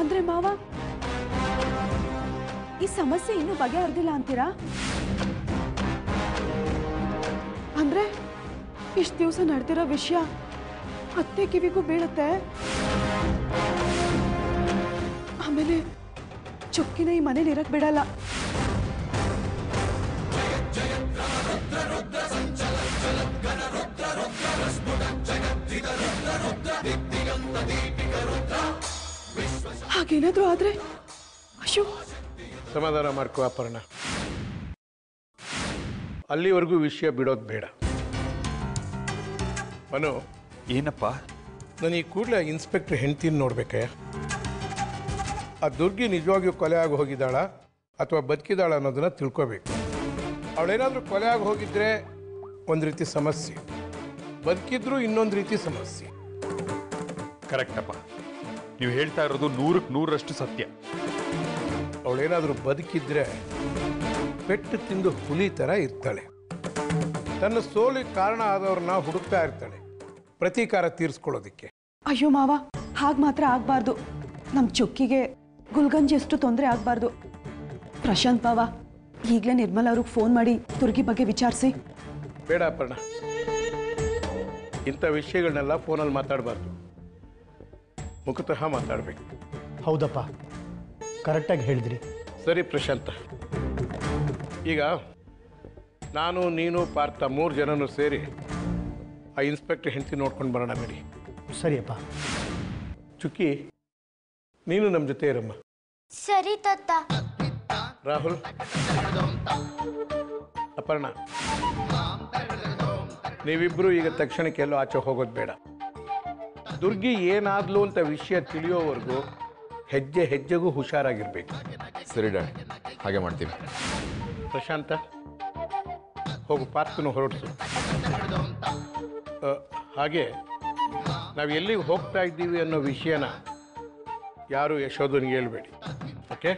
ಅಂದ್ರೆ ಮಾವ ಈ ಸಮಸ್ಯೆ ಇನ್ನೂ ಬಗೆಹರಿದಿಲ್ಲ ಅಂತೀರಾ ಅಂದ್ರೆ ಇಷ್ಟು ದಿವಸ ನಡೆದಿರೋ ವಿಷಯ ಅತ್ತೆ ಕಿವಿಗೂ ಬೀಳುತ್ತೆ ಆಮೇಲೆ ಚುಕ್ಕಿನ ಈ ಮನೇಲಿ ಇರಕ್ ಬಿಡಲ್ಲ ಹಾಗೇನಾದ್ರೂ ಆದ್ರೆ ಅಯ್ಯೋ ಸಮಾಧಾನ ಮಾಡ್ಕೋ ಅಪರ್ಣ ಅಲ್ಲಿವರೆಗೂ ವಿಷಯ ಬಿಡೋದು ಬೇಡ ಮನು ಏನಪ್ಪ ನಾನು ಈ ಕೂಡಲೇ ಇನ್ಸ್ಪೆಕ್ಟರ್ ಹೆಂಡ್ತಿನ ನೋಡ್ಬೇಕಯ್ಯ ಆ ದುರ್ಗಿ ನಿಜವಾಗಿಯೂ ಕೊಲೆ ಆಗಿ ಹೋಗಿದ್ದಾಳ ಅಥವಾ ಬದುಕಿದಾಳ ಅನ್ನೋದನ್ನ ತಿಳ್ಕೋಬೇಕು ಅವಳೇನಾದರೂ ಕೊಲೆ ಆಗಿ ಹೋಗಿದ್ರೆ ಒಂದು ರೀತಿ ಸಮಸ್ಯೆ ಬದುಕಿದ್ರೂ ಇನ್ನೊಂದು ರೀತಿ ಸಮಸ್ಯೆ ಕರೆಕ್ಟಪ್ಪ ನೀವು ಹೇಳ್ತಾ ಇರೋದು ನೂರಕ್ಕೆ ನೂರರಷ್ಟು ಸತ್ಯ ಅವಳೇನಾದರೂ ಬದುಕಿದ್ರೆ ಪೆಟ್ಟು ತಿಂದು ಹುಲಿ ಥರ ಇರ್ತಾಳೆ ತನ್ನ ಸೋಲಿಗೆ ಕಾರಣ ಆದವ್ರನ್ನ ಹುಡುಕ್ತಾ ಇರ್ತಾಳೆ ಪ್ರತೀಕಾರ ತೀರಿಸ್ಕೊಳ್ಳೋದಕ್ಕೆ ಅಯ್ಯೋ ಮಾವ ಹಾಗೆ ಮಾತ್ರ ಆಗ್ಬಾರ್ದು ನಮ್ಮ ಚೊಕ್ಕಿಗೆ ಗುಲ್ಗಂಜ್ ಎಷ್ಟು ತೊಂದರೆ ಆಗ್ಬಾರ್ದು ಪ್ರಶಾಂತ್ ಬಾವ ಈಗಲೇ ನಿರ್ಮಲ ಅವ್ರಿಗೆ ಫೋನ್ ಮಾಡಿ ತುರ್ಗಿ ಬಗ್ಗೆ ವಿಚಾರಿಸಿ ಬೇಡ ಅಪರ್ಣ ಇಂಥ ವಿಷಯಗಳನ್ನೆಲ್ಲ ಫೋನಲ್ಲಿ ಮಾತಾಡಬಾರ್ದು ಮುಖತಃ ಮಾತಾಡಬೇಕು ಹೌದಪ್ಪ ಕರೆಕ್ಟಾಗಿ ಹೇಳಿದ್ರಿ ಸರಿ ಪ್ರಶಾಂತ ಈಗ ನಾನು ನೀನು ಪಾರ್ಥ ಮೂರು ಜನನು ಸೇರಿ ಆ ಇನ್ಸ್ಪೆಕ್ಟರ್ ಹೆಂಡತಿ ನೋಡ್ಕೊಂಡು ಬರೋಣ ಬಿಡಿ ಸರಿಯಪ್ಪ ಚುಕ್ಕಿ ನೀನು ನಮ್ಮ ಜೊತೆ ಇರಮ್ಮ ಸರಿ ತಾತ ರಾಹುಲ್ ಅಪರ್ಣ ನೀವಿಬ್ರು ಈಗ ತಕ್ಷಣಕ್ಕೆ ಎಲ್ಲೋ ಆಚೆ ಹೋಗೋದು ಬೇಡ ದುರ್ಗಿ ಏನಾದ್ಲು ಅಂತ ವಿಷಯ ತಿಳಿಯೋವರೆಗೂ ಹೆಜ್ಜೆ ಹೆಜ್ಜೆಗೂ ಹುಷಾರಾಗಿರ್ಬೇಕು ಸರಿ ಡ್ಯಾಡ್ ಹಾಗೆ ಮಾಡ್ತೀವಿ ಪ್ರಶಾಂತ ಹೋಗು ಪಾರ್ಕ್ನು ಹೊರಡಿಸು ಅ, ಹಾಗೆ ನಾವು ಎಲ್ಲಿಗೆ ಹೋಗ್ತಾ ಇದ್ದೀವಿ ಅನ್ನೋ ವಿಷಯನ ಯಾರು ಯಶೋಧನಿಗೆ ಹೇಳ್ಬೇಡಿ ಓಕೆ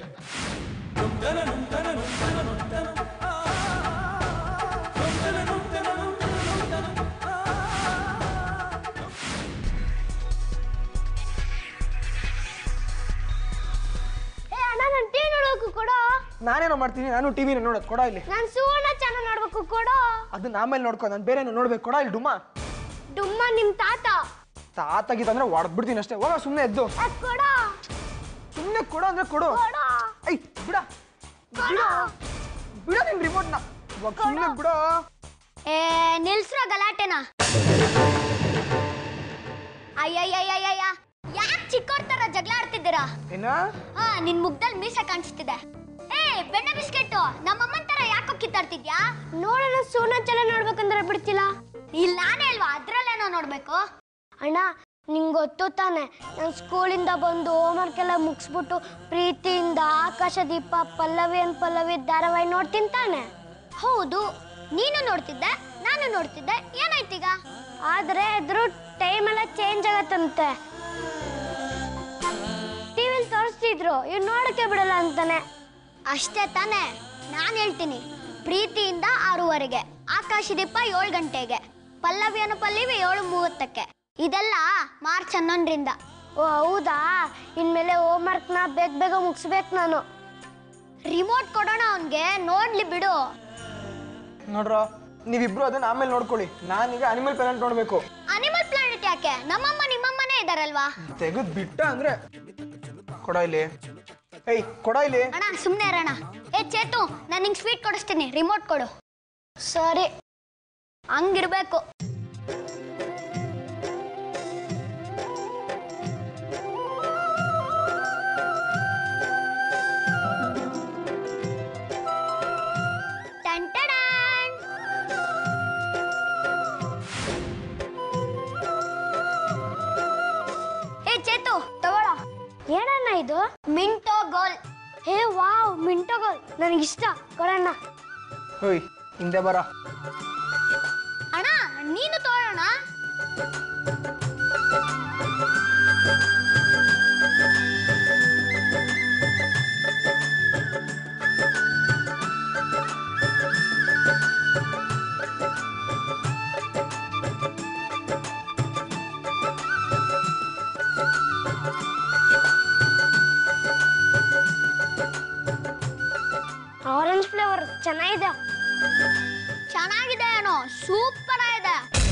ಏ ಅಣ್ಣ ನಾನು ಟಿವಿ ನೋಡ್ಬೇಕು ಕೊಡೋ ನಾನೇನೋ ಮಾಡ್ತೀನಿ ನಾನು ಟಿವಿನ ನೋಡೋದು ಕೊಡ ಇಲ್ಲಿ ನಾನು ಸುವರ್ಣ ಚಾನಲ್ ನೋಡ್ಬೇಕು ಕೊಡೋ ಅದನ್ನ ಆಮೇಲೆ ನೋಡ್ಕೊ ನಾನು ಬೇರೆ ನೋಡ್ಬೇಕು ಕೊಡ ಇಲ್ಲಿ ಡುಮ್ಮ ಡುಮ್ಮ ನಿಮ್ ತಾತ ತಾತಾಗಿತ್ತಂದ್ರೆ ಹೊಡೆದ್ಬಿಡ್ತೀನಿ ಅಷ್ಟೇ ಹೋಗ ಸುಮ್ಮನೆ ಎದ್ದು ಅದ್ ಕೊಡೋ ಸುಮ್ಮನೆ ಕೊಡು ಅಂದ್ರೆ ಕೊಡು ಕೊಡೋ ಐ ಬಿಡ ಬಿಡ ಬಿಡ ನಿನ್ ರಿಮೋಟ್ನ ಇವಾಗ ಸುಮ್ಮನೆ ಬಿಡ ಏ ನಿಲ್ಸ್ರೋ ಗಲಾಟೆನ ಅಯ್ಯಯ್ಯಯ್ಯಯ್ಯ ಯಾಕೆ ಚಿಕ್ಕೋರ್ ತರ ಜಗಳ ಆಡ್ತಿದ್ದೀರಾ ಏನ ಹಾ ನಿನ್ ಮುಗ್ದಲ್ಲಿ ಮೀಸೆ ಕಾಣಿಸ್ತಿದೆ ಏ ಬೆಣ್ಣೆ ಬಿಸ್ಕೆಟ್ ನಮ್ಮಮ್ಮನ್ ತರ ಯಾಕೋ ಕಿತ್ತಾಡ್ತಿದ್ಯಾ ನೋಡೋಣ ಸೋನ ಚಲ ನೋಡ್ಬೇಕಂದ್ರೆ ಬಿಡ್ತಿಲ್ಲ ಇಲ್ಲಿ ನಾನೇ ಅಲ್ವಾ ಅದ್ರಲ್ಲೇನೋ ನೋಡ್ಬೇಕು ಅಣ್ಣ ನಿಂಗೆ ಗೊತ್ತು ತಾನೆ ನಾನು ಸ್ಕೂಲಿಂದ ಬಂದು ಹೋಮ್ವರ್ಕ್ ಎಲ್ಲ ಮುಗಿಸ್ಬಿಟ್ಟು ಪ್ರೀತಿಯಿಂದ ಆಕಾಶದೀಪ ಪಲ್ಲವಿ ಅನ್ ಪಲ್ಲವಿ ಧಾರಾವಾಹಿ ನೋಡ್ತೀನಿ ತಾನೆ ಹೌದು ನೀನು ನೋಡ್ತಿದ್ದೆ ನಾನು ನೋಡ್ತಿದ್ದೆ ಏನಾಯ್ತೀಗ ಆದ್ರೆ ಅದ್ರ ಟೈಮ್ ಎಲ್ಲ ಚೇಂಜ್ ಆಗತ್ತಂತೆ ಟಿವಿಲಿ ತೋರಿಸ್ತಿದ್ರು ಇವ್ ನೋಡಕ್ಕೆ ಬಿಡಲ್ಲ ಅಂತಾನೆ ಅಷ್ಟೇ ತಾನೇ ನಾನು ಹೇಳ್ತೀನಿ ಪ್ರೀತಿಯಿಂದ ಆರೂವರೆಗೆ ಆಕಾಶದೀಪ ಏಳು ಗಂಟೆಗೆ ಪಲ್ಲವಿ ಅನ್ನೋ ಪಲ್ಲವಿ ಏಳು ಮೂವತ್ತಕ್ಕೆ ಇದೆಲ್ಲ ಮಾರ್ಚ್ ಹನ್ನೊಂದರಿಂದ ಓ ಹೌದಾ ಇನ್ಮೇಲೆ ಹೋಮ್ವರ್ಕ್ನ ಬೇಗ ಬೇಗ ಮುಗಿಸ್ಬೇಕು ನಾನು ರಿಮೋಟ್ ಕೊಡೋಣ ಅವನಿಗೆ ನೋಡ್ಲಿ ಬಿಡು ನೋಡ್ರೋ ನೀವಿಬ್ರು ಅದನ್ನ ಆಮೇಲೆ ನೋಡ್ಕೊಳ್ಳಿ ನಾನೀಗ ಅನಿಮಲ್ ಪ್ಲಾನೆಟ್ ನೋಡ್ಬೇಕು ಅನಿಮಲ್ ಪ್ಲಾನೆಟ್ ಯಾಕೆ ನಮ್ಮಮ್ಮ ನಿಮ್ಮಮ್ಮನೇ ಇದಾರಲ್ವಾ ತೆಗೆದ್ ಬಿಟ್ಟ ಅಂದ್ರೆ ಕೊಡ ಇಲ್ಲಿ ಏಯ್ ಕೊಡ ಇಲ್ಲಿ ಅಣ್ಣ ಸುಮ್ಮನೆ ಇರೋಣ ಏ ಚೇತು ನಾನು ನಿಂಗೆ ಸ್ವೀಟ್ ಕೊಡಿಸ್ತೀನಿ ರಿಮೋಟ್ ಕೊಡು ಸರಿ ಹಂಗಿರ್ಬೇಕು ಟಂಟಡಾನ್. ಏ ಚೇತು ತಗೊಳ್ಳೋ ಏನಣ್ಣ ಇದು ಮಿಂಟೋ ಗೋಲ್ ಹೇ ವಾವ್ ಮಿಂಟೋ ಗೋಲ್ ನನಗಿಷ್ಟ ಕೊಡಣ್ಣ ಹೋಯ್ ಹಿಂದೆ ಬರ ಅಣ್ಣ ನೀನು ತೋರೋಣ ಚೆನ್ನಾಗಿದೆ ಚೆನ್ನಾಗಿದೆ ಏನೋ ಸೂಪರ್ ಆಗಿದೆ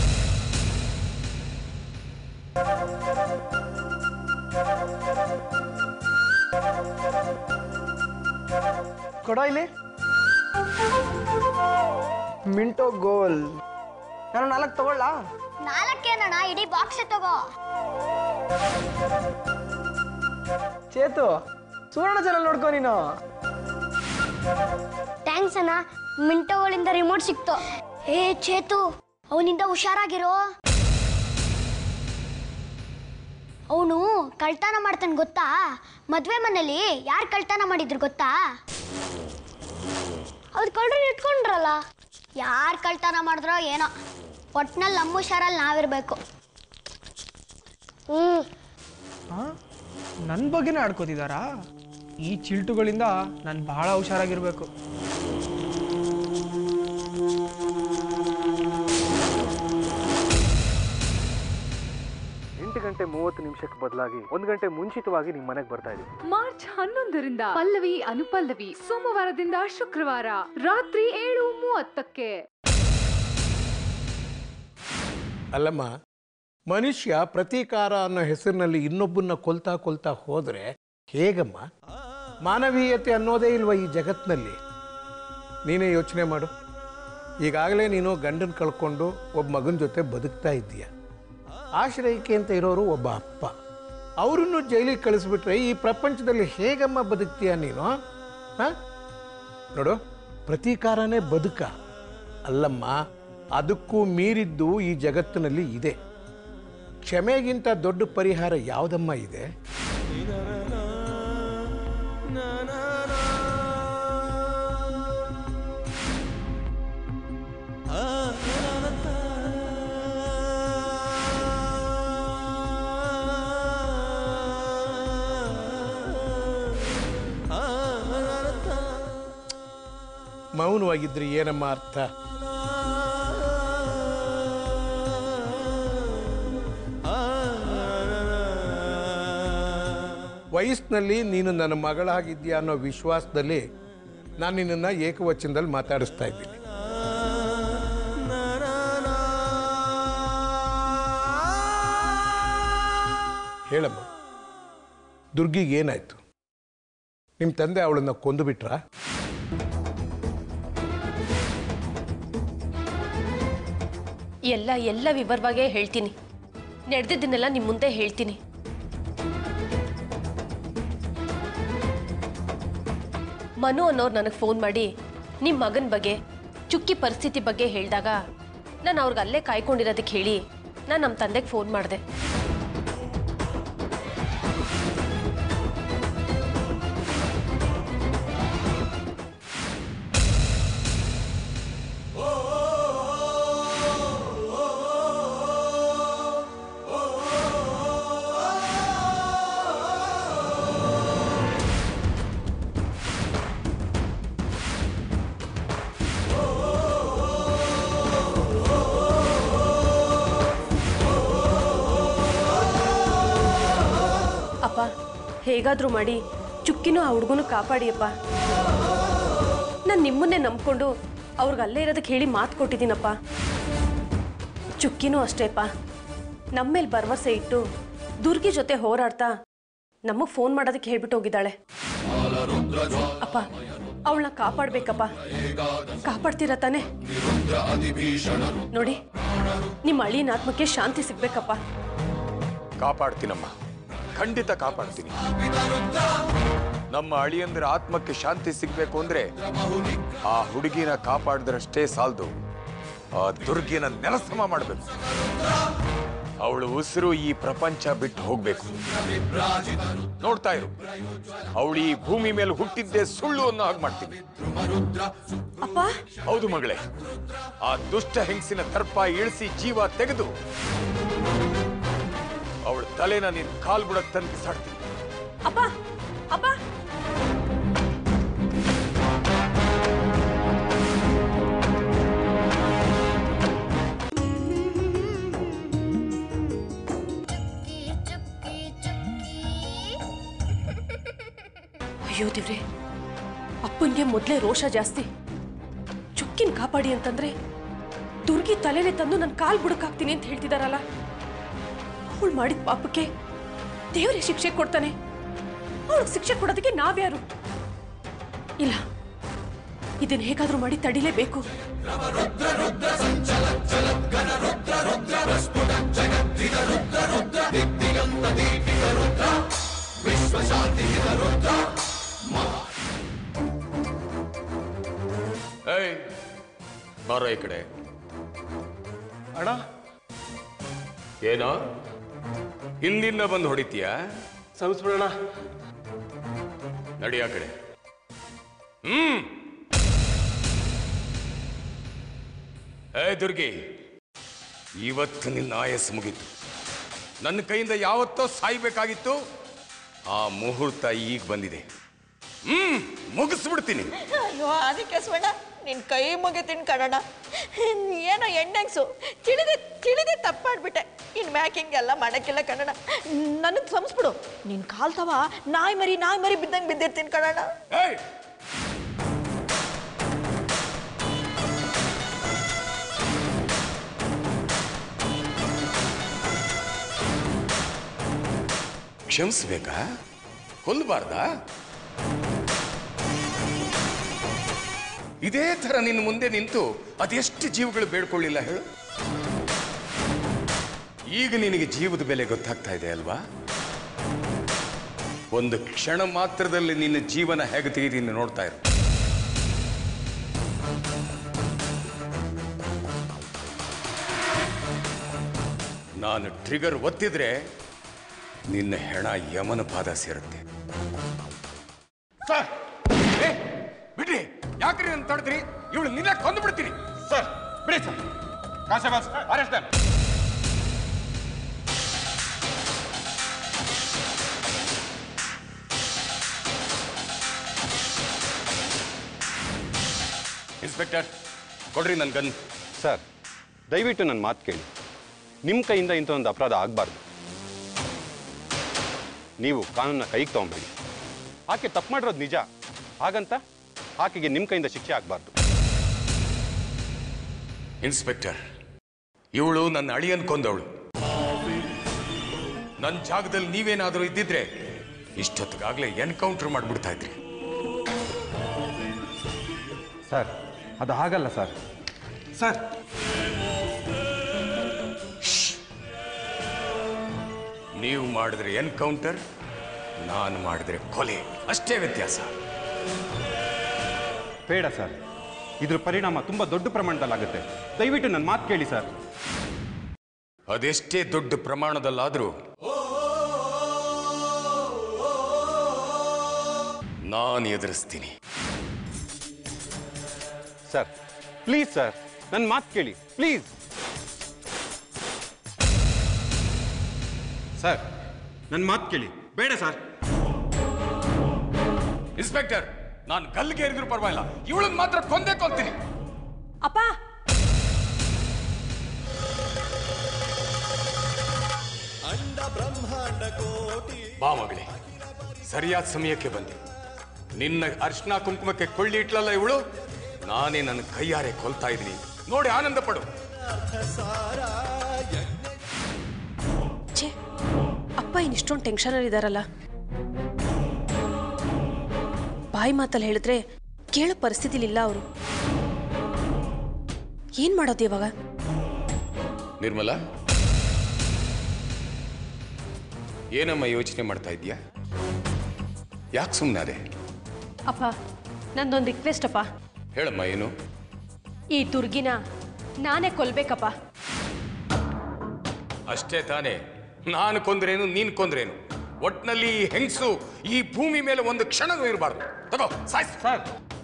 ಕೊಡ ಇಲ್ಲಿ ಮಿಂಟೋ ಗೋಲ್ ನಾನು ನಾಲ್ಕು ತಗೊಳ್ಳ ನಾಲ್ಕೇನಣ್ಣ ಇಡೀ ಬಾಕ್ಸ್ ತಗೋ ಚೇತು ಸುವರ್ಣ ಚಾನಲ್ ನೋಡ್ಕೋ ನೀನು ಥ್ಯಾಂಕ್ಸ್ ಅಣ್ಣ ಮಿಂಟೋಗಳಿಂದ ರಿಮೋಟ್ ಸಿಕ್ತು ಏ ಚೇತು ಅವನಿಂದ ಹುಷಾರಾಗಿರೋ ಅವನು ಕಳ್ತನ ಮಾಡ್ತಾನೆ ಗೊತ್ತಾ ಮದ್ವೆ ಮನೇಲಿ ಯಾರು ಕಳ್ತನ ಮಾಡಿದ್ರು ಗೊತ್ತಾ ಅವ್ರು ಕಳ್ರು ಇಟ್ಕೊಂಡ್ರಲ್ಲ ಯಾರು ಕಳ್ತನ ಮಾಡಿದ್ರೋ ಏನೋ ಒಟ್ನಲ್ಲಿ ನಮ್ಮ ಹುಷಾರಲ್ಲಿ ನಾವಿರ್ಬೇಕು ಹ್ಞೂ ನನ್ನ ಬಗ್ಗೆನೇ ಆಡ್ಕೋತಿದ್ದಾರಾ ಈ ಚಿಲ್ಟುಗಳಿಂದ ನಾನು ಬಹಳ ಹುಷಾರಾಗಿರ್ಬೇಕು ಎಂಟು ಗಂಟೆ ಮೂವತ್ತು ನಿಮಿಷಕ್ಕೆ ಬದಲಾಗಿ ಒಂದು ಗಂಟೆ ಮುಂಚಿತವಾಗಿ ನಿಮ್ಮ ಮನೆಗೆ ಬರ್ತಾ ಇದ್ದೀವಿ ಮಾರ್ಚ್ ಹನ್ನೊಂದರಿಂದ ಪಲ್ಲವಿ ಅನುಪಲ್ಲವಿ ಸೋಮವಾರದಿಂದ ಶುಕ್ರವಾರ ರಾತ್ರಿ ಏಳು ಮೂವತ್ತಕ್ಕೆ ಅಲ್ಲಮ್ಮ ಮನುಷ್ಯ ಪ್ರತೀಕಾರ ಅನ್ನೋ ಹೆಸರಿನಲ್ಲಿ ಇನ್ನೊಬ್ಬನ್ನ ಕೊಲ್ತಾ ಕೊಲ್ತಾ ಹೋದರೆ ಹೇಗಮ್ಮ ಮಾನವೀಯತೆ ಅನ್ನೋದೇ ಇಲ್ವ ಈ ಜಗತ್ತಿನಲ್ಲಿ ನೀನೇ ಯೋಚನೆ ಮಾಡು ಈಗಾಗಲೇ ನೀನು ಗಂಡನ ಕಳ್ಕೊಂಡು ಒಬ್ಬ ಮಗನ ಜೊತೆ ಬದುಕ್ತಾ ಇದ್ದೀಯ ಆಶ್ರಯಕ್ಕೆ ಅಂತ ಇರೋರು ಒಬ್ಬ ಅಪ್ಪ ಅವರನ್ನು ಜೈಲಿಗೆ ಕಳಿಸ್ಬಿಟ್ರೆ ಈ ಪ್ರಪಂಚದಲ್ಲಿ ಹೇಗಮ್ಮ ಬದುಕ್ತೀಯ ನೀನು ಹಾಂ ನೋಡು ಪ್ರತೀಕಾರನೇ ಬದುಕ ಅಲ್ಲಮ್ಮ ಅದಕ್ಕೂ ಮೀರಿದ್ದು ಈ ಜಗತ್ತಿನಲ್ಲಿ ಇದೆ ಕ್ಷಮೆಗಿಂತ ದೊಡ್ಡ ಪರಿಹಾರ ಯಾವುದಮ್ಮ ಇದೆ ಮೌನವಾಗಿದ್ರೆ ಏನಮ್ಮ ಅರ್ಥ ವಯಸ್ಸಿನಲ್ಲಿ ನೀನು ನನ್ನ ಮಗಳಾಗಿದ್ದೀಯ ಅನ್ನೋ ವಿಶ್ವಾಸದಲ್ಲಿ ನಾನು ನಿನ್ನನ್ನು ಏಕವಚನದಲ್ಲಿ ಮಾತಾಡಿಸ್ತಾ ಇದ್ದೀನಿ ಹೇಳಮ್ಮ ದುರ್ಗಿಗೆ ಏನಾಯ್ತು ನಿಮ್ಮ ತಂದೆ ಅವಳನ್ನು ಕೊಂದು ಬಿಟ್ರಾ ಎಲ್ಲ ಎಲ್ಲ ವಿವರವಾಗೇ ಹೇಳ್ತೀನಿ ನಡೆದಿದ್ದನ್ನೆಲ್ಲ ನಿಮ್ಮ ಮುಂದೆ ಹೇಳ್ತೀನಿ ಮನು ಅನ್ನೋರು ನನಗೆ ಫೋನ್ ಮಾಡಿ ನಿಮ್ಮ ಮಗನ ಬಗ್ಗೆ ಚುಕ್ಕಿ ಪರಿಸ್ಥಿತಿ ಬಗ್ಗೆ ಹೇಳಿದಾಗ ನಾನು ಅವ್ರಿಗೆ ಅಲ್ಲೇ ಕಾಯ್ಕೊಂಡಿರೋದಕ್ಕೆ ಹೇಳಿ ನಾನು ನಮ್ಮ ತಂದೆಗೆ ಫೋನ್ ಮಾಡಿದೆ ಅಪ್ಪ ಹೇಗಾದರೂ ಮಾಡಿ ಚುಕ್ಕಿನೂ ಆ ಹುಡುಗನು ಕಾಪಾಡಿಯಪ್ಪ ನಾನು ನಿಮ್ಮನ್ನೇ ನಂಬ್ಕೊಂಡು ಅವ್ರಿಗೆ ಅಲ್ಲೇ ಇರೋದಕ್ಕೆ ಹೇಳಿ ಮಾತು ಕೊಟ್ಟಿದ್ದೀನಪ್ಪ ಚುಕ್ಕಿನೂ ಅಷ್ಟೇಪ್ಪ ನಮ್ಮ ಮೇಲೆ ಭರವಸೆ ಇಟ್ಟು ದುರ್ಗಿ ಜೊತೆ ಹೋರಾಡ್ತಾ ನಮಗೆ ಫೋನ್ ಮಾಡೋದಕ್ಕೆ ಹೇಳ್ಬಿಟ್ಟು ಹೋಗಿದ್ದಾಳೆ ಅಪ್ಪ ಅವಳನ್ನ ಕಾಪಾಡ್ಬೇಕಪ್ಪ ಕಾಪಾಡ್ತೀರ ತಾನೆ ನೋಡಿ ನಿಮ್ಮ ಅಳಿಯನ ಆತ್ಮಕ್ಕೆ ಶಾಂತಿ ಸಿಗ್ಬೇಕಪ್ಪ ಕಾಪಾಡ್ತೀನಮ್ಮ ಖಂಡಿತ ಕಾಪಾಡ್ತೀನಿ ನಮ್ಮ ಅಳಿಯಂದ್ರ ಆತ್ಮಕ್ಕೆ ಶಾಂತಿ ಸಿಗ್ಬೇಕು ಅಂದ್ರೆ ಆ ಹುಡುಗಿನ ಕಾಪಾಡಿದ್ರಷ್ಟೇ ಸಾಲದು ಆ ದುರ್ಗಿನ ನೆಲಸಮ ಮಾಡಬೇಕು ಅವಳು ಉಸಿರು ಈ ಪ್ರಪಂಚ ಬಿಟ್ಟು ಹೋಗ್ಬೇಕು ನೋಡ್ತಾ ಇರು ಅವಳು ಈ ಭೂಮಿ ಮೇಲೆ ಹುಟ್ಟಿದ್ದೇ ಸುಳ್ಳು ಅನ್ನೋ ಹಾಗೆ ಮಾಡ್ತೀನಿ ಅಪ್ಪ ಹೌದು ಮಗಳೇ ಆ ದುಷ್ಟ ಹೆಂಗಸಿನ ದರ್ಪ ಇಳಿಸಿ ಜೀವ ತೆಗೆದು ಅವಳ ತಲೆನ ನಿನ್ ಕಾಲ್ ಬುಡಕ್ ತಂದು ಬಿಸಾಡ್ತೀನಿ ಅಪ್ಪ ಅಪ್ಪ ಅಯ್ಯೋ ದೇವ್ರೆ ಅಪ್ಪನಿಗೆ ಮೊದಲೇ ರೋಷ ಜಾಸ್ತಿ ಕಾಪಾಡಿ ಅಂತಂದ್ರೆ ದುರ್ಗಿ ತಲೆನೆ ತಂದು ನನ್ನ ಕಾಲ್ ಬುಡಕಾಗ್ತೀನಿ ಅಂತ ಹೇಳ್ತಿದಾರಲ್ಲ ಅವಳು ಮಾಡಿದ ಪಾಪಕ್ಕೆ ದೇವರೇ ಶಿಕ್ಷೆ ಕೊಡ್ತಾನೆ ಅವಳಿಗೆ ಶಿಕ್ಷೆ ಕೊಡೋದಕ್ಕೆ ನಾವ್ಯಾರು ಇಲ್ಲ ಇದನ್ನ ಹೇಗಾದ್ರೂ ಮಾಡಿ ತಡಿಲೇಬೇಕು ಏಯ್ ಬಾರೋ ಈ ಕಡೆ ಅಣ್ಣ ಏನೋ ಹಿಂದಿಂದ ಬಂದು ಹೊಡಿತೀಯ ಸಂಸ್ಬಿಡೋಣ ನಡಿ ಆ ಕಡೆ ಹ್ಮ್ ಏ ದುರ್ಗಿ ಇವತ್ತು ನಿನ್ನ ಆಯಸ್ಸು ಮುಗೀತು ನನ್ನ ಕೈಯಿಂದ ಯಾವತ್ತೋ ಸಾಯ್ಬೇಕಾಗಿತ್ತು ಆ ಮುಹೂರ್ತ ಈಗ ಬಂದಿದೆ ಹ್ಮ್ ಮುಗಿಸ್ಬಿಡ್ತೀನಿ ಅಯ್ಯೋ ಅದಕ್ಕೆ ಸ್ವಣ್ಣ ನಿನ್ ಕೈ ಮುಗಿತೀನಿ ಕಣಣ್ಣ ಏನೋ ಎಣ್ಣೆಗ್ಸು ತಿಳಿದೆ ತಿಳಿದೆ ತಪ್ಪು ಮಾಡ್ಬಿಟ್ಟೆ ಇನ್ ಮ್ಯಾಕಿಂಗ್ ಎಲ್ಲ ಮಾಡಕ್ಕಿಲ್ಲ ಕಣಣ್ಣ ನನಗೆ ಸಂಸ್ಬಿಡು ನಿನ್ ಕಾಲ್ ತವ ನಾಯಿ ಮರಿ ನಾಯಿ ಮರಿ ಬಿದ್ದಂಗೆ ಬಿದ್ದಿರ್ತೀನಿ ಕಣಣ್ಣ ಏಯ್ ಕ್ಷಮಿಸ್ಬೇಕಾ ಕೊಲ್ಲಬಾರ್ದಾ ಇದೇ ಥರ ನಿನ್ನ ಮುಂದೆ ನಿಂತು ಅದೆಷ್ಟು ಜೀವಗಳು ಬೇಡ್ಕೊಳ್ಳಿಲ್ಲ ಹೇಳು ಈಗ ನಿನಗೆ ಜೀವದ ಬೆಲೆ ಗೊತ್ತಾಗ್ತಾ ಇದೆ ಅಲ್ವಾ ಒಂದು ಕ್ಷಣ ಮಾತ್ರದಲ್ಲಿ ನಿನ್ನ ಜೀವನ ಹೇಗೆ ತೆಗೆದೀನಿ ನೋಡ್ತಾ ಇರು ನಾನು ಟ್ರಿಗರ್ ಒತ್ತಿದ್ರೆ ನಿನ್ನ ಹೆಣ ಯಮನ ಪಾದ ಸೇರುತ್ತೆ ಸರ್ ಏ, ಬಿಡ್ರಿ ಯಾಕ್ರಿ ನನ್ನ ತಡೆದ್ರಿ ಇವಳು ನಿನ್ನ ಕೊಂದು ಬಿಡ್ತೀನಿ ಸರ್ ಬಿಡಿ ಸರ್ ಕಾನ್ಸ್ಟೇಬಲ್ಸ್ ಅರೆಸ್ಟ್ ಇನ್ಸ್ಪೆಕ್ಟರ್ ಕೊಡ್ರಿ ನನ್ನ ಗನ್ ಸರ್ ದಯವಿಟ್ಟು ನನ್ನ ಮಾತು ಕೇಳಿ ನಿಮ್ಮ ಕೈಯಿಂದ ಇಂಥ ಒಂದು ಅಪರಾಧ ಆಗಬಾರ್ದು ನೀವು ಕಾನೂನನ್ನ ಕೈಗೆ ತಗೊಂಬೇಡಿ ಆಕೆ ತಪ್ಪು ಮಾಡಿರೋದು ನಿಜ ಹಾಗಂತ ಆಕೆಗೆ ನಿಮ್ಮ ಕೈಯಿಂದ ಶಿಕ್ಷೆ ಆಗಬಾರ್ದು ಇನ್ಸ್ಪೆಕ್ಟರ್ ಇವಳು ನನ್ನ ಅಳಿಯನ್ ಕೊಂದವಳು ನನ್ನ ಜಾಗದಲ್ಲಿ ನೀವೇನಾದರೂ ಇದ್ದಿದ್ರೆ ಇಷ್ಟೊತ್ತಿಗಾಗಲೇ ಎನ್ಕೌಂಟರ್ ಮಾಡಿಬಿಡ್ತಾ ಇದ್ರಿ ಸರ್ ಅದು ಹಾಗಲ್ಲ ಸರ್ ಸರ್ ನೀವು ಮಾಡಿದ್ರೆ ಎನ್ಕೌಂಟರ್ ನಾನು ಮಾಡಿದ್ರೆ ಕೊಲೆ ಅಷ್ಟೇ ವ್ಯತ್ಯಾಸ ಬೇಡ ಸರ್ ಇದ್ರ ಪರಿಣಾಮ ತುಂಬ ದೊಡ್ಡ ಪ್ರಮಾಣದಲ್ಲಾಗುತ್ತೆ ದಯವಿಟ್ಟು ನನ್ನ ಮಾತು ಕೇಳಿ ಸರ್ ಅದೆಷ್ಟೇ ದೊಡ್ಡ ಪ್ರಮಾಣದಲ್ಲಾದರೂ ನಾನು ಎದುರಿಸ್ತೀನಿ ಸರ್ ಪ್ಲೀಸ್ ಸರ್ ನನ್ನ ಮಾತು ಕೇಳಿ ಪ್ಲೀಸ್ ಸರ್ ನನ್ನ ಮಾತು ಕೇಳಿ ಬೇಡ ಸರ್ ಇನ್ಸ್ಪೆಕ್ಟರ್ ನಾನು ಗಲ್ಲಿಗೆ ಏರಿದ್ರು ಪರವಾಗಿಲ್ಲ ಇವಳನ್ನ ಮಾತ್ರ ಕೊಂದೇ ಕೊಂತೀನಿ ಅಪ್ಪ ಬಾ ಮಗಳೇ ಸರಿಯಾದ ಸಮಯಕ್ಕೆ ಬಂದೆ ನಿನ್ನ ಅರ್ಶನ ಕುಂಕುಮಕ್ಕೆ ಕೊಳ್ಳಿ ಇಟ್ಲಲ್ಲ ಇವಳು ನಾನೇ ನನ್ನ ಕೈಯಾರೆ ಕೊಲ್ತಾ ಇದ್ದೀನಿ ನೋಡಿ ಆನಂದ ಪಡು ಛೇ ಅಪ್ಪ ಇನ್ನು ಇಷ್ಟೊಂದು ಟೆನ್ಷನಲ್ಲಿ ಇದ್ದಾರಲ್ಲ ಬಾಯಿ ಮಾತಲ್ಲಿ ಹೇಳಿದ್ರೆ ಕೇಳೋ ಪರಿಸ್ಥಿತಿಲಿಲ್ಲ ಅವರು ಏನ್ ಮಾಡೋದು ಇವಾಗ ನಿರ್ಮಲಾ ಏನಮ್ಮ ಯೋಚನೆ ಮಾಡ್ತಾ ಇದೀಯಾ ಯಾಕೆ ಸುಮ್ಮನಾದೆ ಅಪ್ಪ ನಂದೊಂದು ರಿಕ್ವೆಸ್ಟ್ ಅಪ್ಪ ಹೇಳಮ್ಮ ಏನು ಈ ದುರ್ಗಿನ ನಾನೇ ಕೊಲ್ಬೇಕಪ್ಪ ಅಷ್ಟೇ ತಾನೇ ನಾನು ಕೊಂದ್ರೇನು ನೀನ್ ಕೊಂದ್ರೇನು ಒಟ್ನಲ್ಲಿ ಈ ಹೆಂಗಸು ಈ ಭೂಮಿ ಮೇಲೆ ಒಂದು ಕ್ಷಣವೂ ಇರಬಾರ್ದು ತಗೋ ಸಾಯ್ಸ್ ಸರ್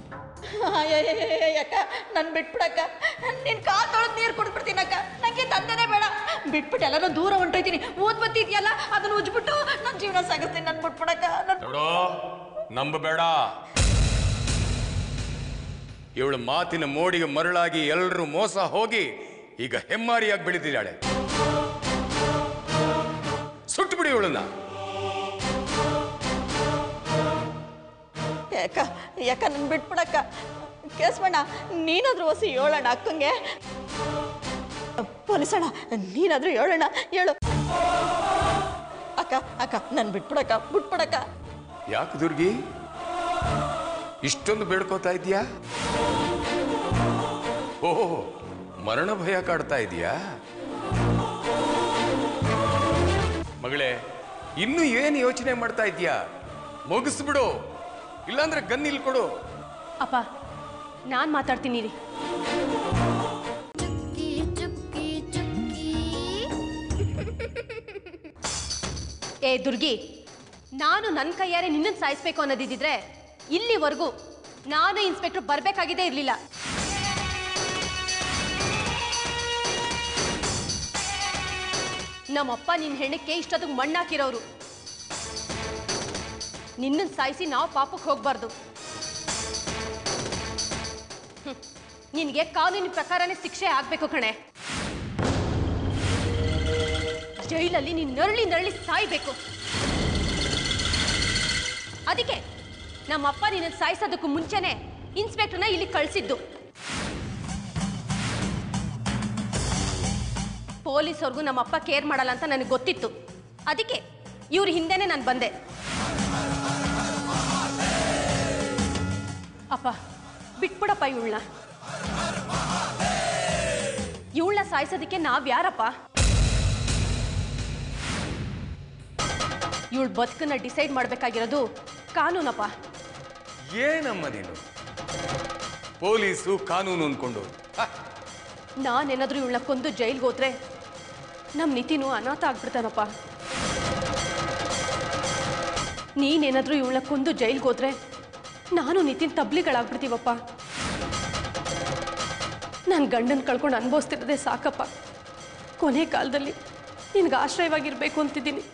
ಅಕ್ಕ ನನ್ ಬಿಟ್ಬಿಡಕ್ಕ ನಿನ್ ಕಾಲ್ ತೊಳೆದ್ ನೀರು ಕುಡಿದ್ಬಿಡ್ತೀನಕ್ಕ ನಂಗೆ ತಂದೆನೇ ಬೇಡ ಬಿಟ್ಬಿಟ್ಟು ಎಲ್ಲರೂ ದೂರ ಹೊಂಟೋಯ್ತೀನಿ ಊದ್ ಬತ್ತಿ ಇದೆಯಲ್ಲ ಅದನ್ನ ಉಜ್ಬಿಟ್ಟು ನನ್ನ ಜೀವನ ಸಾಗಿಸ್ತೀನಿ ನನ್ ಬಿಟ್ಬಿಡಕ್ಕ ನನ್ ನೋಡೋ ನಂಬಬೇಡ ಇವಳು ಮಾತಿನ ಮೋಡಿಗೆ ಮರಳಾಗಿ ಎಲ್ಲರೂ ಮೋಸ ಹೋಗಿ ಈಗ ಹೆಮ್ಮಾರಿಯಾಗಿ ಬೆಳೆದಿದ್ದಾಳೆ ಸುಟ್ಟು ಬಿಡಿ ಇವಳನ್ನ ಯಾಕ ಯಾಕ ನನ್ ಬಿಟ್ಬಿಡಕ್ಕ ಕೇಸವಣ್ಣ ನೀನಾದ್ರೂ ಹೊಸಿ ಹೇಳೋಣ ಅಕ್ಕಂಗೆ ಪೊಲೀಸಣ್ಣ ನೀನಾದ್ರೂ ಹೇಳೋಣ ಹೇಳು ಅಕ್ಕ ಅಕ್ಕ ನನ್ ಬಿಟ್ಬಿಡಕ್ಕ ಬಿಟ್ಬಿಡಕ್ಕ ಯಾಕೆ ದುರ್ಗಿ ಇಷ್ಟೊಂದು ಬೇಡ್ಕೋತಾ ಇದೀಯಾ ಓಹೋ ಮರಣ ಭಯ ಕಾಡ್ತಾ ಇದೀಯಾ ಮಗಳೇ ಇನ್ನು ಏನು ಯೋಚನೆ ಮಾಡ್ತಾ ಇದೀಯಾ ಮುಗಿಸ್ಬಿಡು ಇಲ್ಲಾಂದ್ರೆ ಗನ್ ಇಲ್ಲಿ ಕೊಡು ಅಪ್ಪ ನಾನು ಮಾತಾಡ್ತೀನಿ ರೀ ಏ ದುರ್ಗಿ ನಾನು ನನ್ನ ಕೈಯಾರೆ ನಿನ್ನನ್ನು ಸಾಯಿಸ್ಬೇಕು ಅನ್ನೋದಿದ್ದಿದ್ರೆ ಇಲ್ಲಿವರೆಗೂ ನಾನು ಇನ್ಸ್ಪೆಕ್ಟರ್ ಬರಬೇಕಾಗಿದ್ದೇ ಇರಲಿಲ್ಲ ನಮ್ಮಪ್ಪ ನಿನ್ನ ಹೆಣ್ಣಕ್ಕೆ ಇಷ್ಟೊತ್ತಿಗೆ ಮಣ್ಣಾಕಿರೋರು ನಿನ್ನನ್ನು ಸಾಯಿಸಿ ನಾವು ಪಾಪಕ್ಕೆ ಹೋಗ್ಬಾರ್ದು ಹ್ಮ್. ನಿನಗೆ ಕಾನೂನಿನ ಪ್ರಕಾರನೇ ಶಿಕ್ಷೆ ಆಗ್ಬೇಕು ಕಣೆ ಜೈಲಲ್ಲಿ ನೀನು ನರಳಿ ನರಳಿ ಸಾಯ್ಬೇಕು ಅದಕ್ಕೆ ನಮ್ಮಪ್ಪ ನಿನ್ನ ಸಾಯಿಸೋದಕ್ಕೂ ಮುಂಚೆನೆ ಇನ್ಸ್ಪೆಕ್ಟರ್ನ ಇಲ್ಲಿ ಕಳಿಸಿದ್ದು ಪೊಲೀಸವ್ರಿಗೂ ನಮ್ಮಪ್ಪ ಕೇರ್ ಮಾಡಲ್ಲ ಅಂತ ನನಗೆ ಗೊತ್ತಿತ್ತು ಅದಕ್ಕೆ ಇವ್ರ ಹಿಂದೆನೆ ನಾನು ಬಂದೆ ಅಪ್ಪ ಬಿಟ್ಬಿಡಪ್ಪ ಇವಳನ್ನ ಇವಳನ್ನ ಸಾಯಿಸೋದಕ್ಕೆ ನಾವ್ ಯಾರಪ್ಪ ಇವಳ ಬದುಕನ್ನ ಡಿಸೈಡ್ ಮಾಡ್ಬೇಕಾಗಿರೋದು ಕಾನೂನಪ್ಪ ಏನಮ್ಮ ನೀನು ಪೊಲೀಸು ಕಾನೂನು ಅನ್ಕೊಂಡು ಹ, ನಾನೇನಾದ್ರೂ ಇವಳನ್ನ ಕೊಂದು ಜೈಲ್ಗೆ ಹೋದ್ರೆ ನಮ್ಮ ನಿತಿನು ಅನಾಥ ಆಗ್ಬಿಡ್ತಾನಪ್ಪ ನೀನೇನಾದ್ರೂ ಇವಳನ್ನ ಕೊಂದು ಜೈಲ್ಗೆ ಹೋದ್ರೆ ನಾನು ನಿತಿನ್ ತಬ್ಲಿಗಳಾಗ್ಬಿಡ್ತೀವಪ್ಪ ನನ್ನ ಗಂಡನ ಕಳ್ಕೊಂಡು ಅನುಭವಿಸ್ತಿರೋದೇ ಸಾಕಪ್ಪ ಕೊನೆ ಕಾಲದಲ್ಲಿ ನಿನ್ಗೆ ಆಶ್ರಯವಾಗಿರ್ಬೇಕು ಅಂತಿದ್ದೀನಿ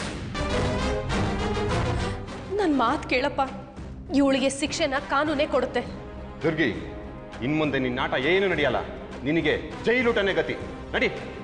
ನನ್ನ ಮಾತು ಕೇಳಪ್ಪ ಇವಳಿಗೆ ಶಿಕ್ಷೆನ ಕಾನೂನೇ ಕೊಡುತ್ತೆ ದುರ್ಗಿ ಇನ್ಮುಂದೆ ನಿನ್ನ ಆಟ ಏನು ನಡೆಯಲ್ಲ ನಿನಗೆ ಜೈಲೂಟನೇ ಗತಿ ನಡಿ